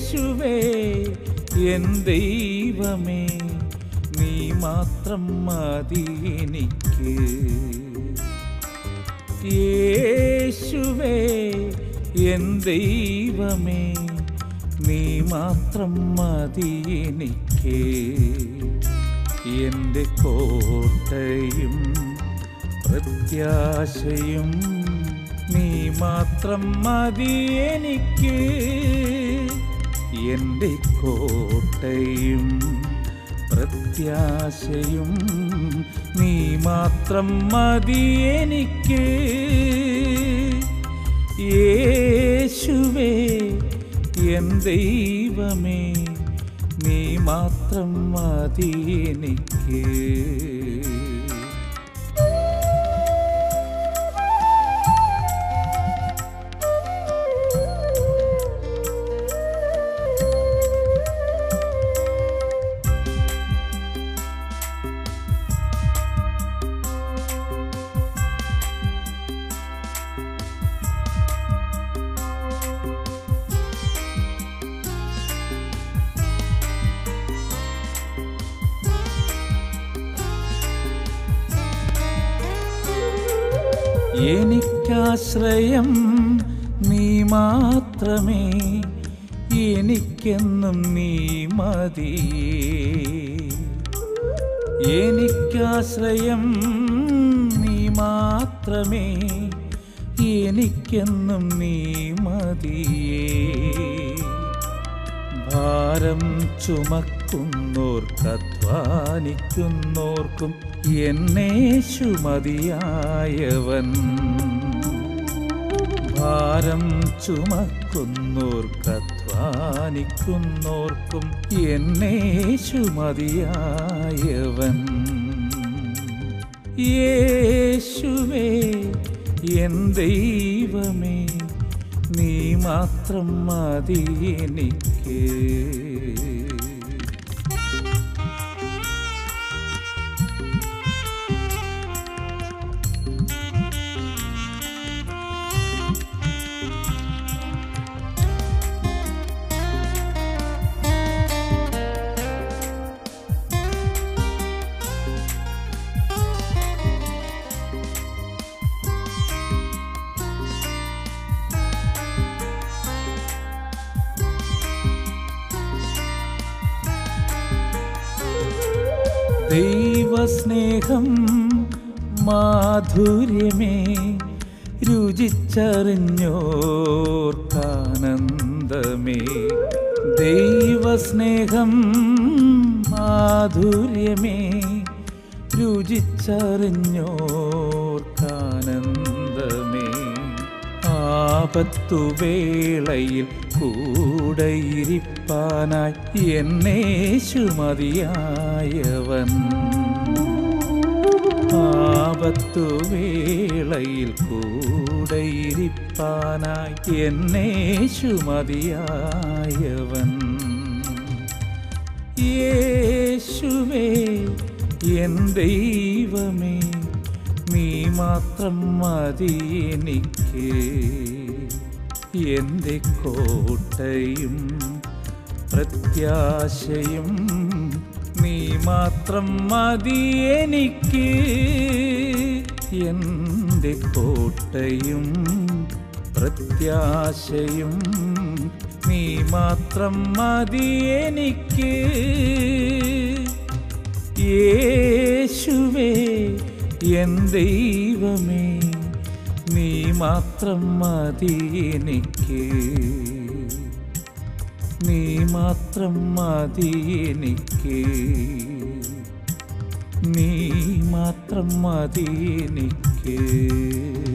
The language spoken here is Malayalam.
യേശുവേ എൻ ദൈവമേ നീ മാത്രം മതി എനിക്ക് യേശുവേ എൻ ദൈവമേ നീ മാത്രം മതി എനിക്ക് എൻ്റെ കോട്ടയും പ്രത്യാശയും നീ മാത്രം മതി എനിക്ക് എൻ്റെ കോട്ടയും പ്രത്യാശയും നീ മാത്രം മതി എനിക്ക് യേശുവേ എൻ ദൈവമേ നീ മാത്രം മതി എനിക്ക് എനിക്കാശ്രയം നീ മാത്രമേ എനിക്കെന്നും നീ മതിയേ എനിക്കാശ്രയം നീ മാത്രമേ എനിക്കെന്നും നീ മതിയേ ഭാരം ചുമക്കുന്നോർക്കധ്വാനിക്കുന്നോർക്കും എന്നെ മതിയായവൻ ഭാരം ചുമക്കുന്നോർക്കധ്വാനിക്കുന്നോർക്കും എന്നെ മതിയായവൻ യേശുവേ എൻ ദൈവമേ നീ മാത്രം മതി എനിക്ക് ദൈവസ്നേഹം മാധുര്യമേ രുചിച്ചറിഞ്ഞോർക്കാനന്ദമേ ദൈവസ്നേഹം മാധുര്യമേ രുചിച്ചറിഞ്ഞോർക്കാനന്ദമേ ആപത്തുവേളയിൽ കൂടെയിരിപ്പാനായി എന്നെ മതിയായവൻ ആപത്തുവേളയിൽ കൂടെയിരിപ്പാനായി എന്നെ മതിയായവൻ യേശുവേ എൻ ദൈവമേ നീ മാത്രം മതി എനിക്ക് എൻ്റെ കോട്ടയും പ്രത്യാശയും നീ മാത്രം മതി എനിക്ക് എൻ്റെ കോട്ടയും പ്രത്യാശയും നീ മാത്രം മതി എനിക്ക് യേശുവേ എൻ ദൈവമേ നീ മാത്രം മതി എനിക്ക് നീ മാത്രം മതി എനിക്ക് നീ മാത്രം മതി എനിക്ക്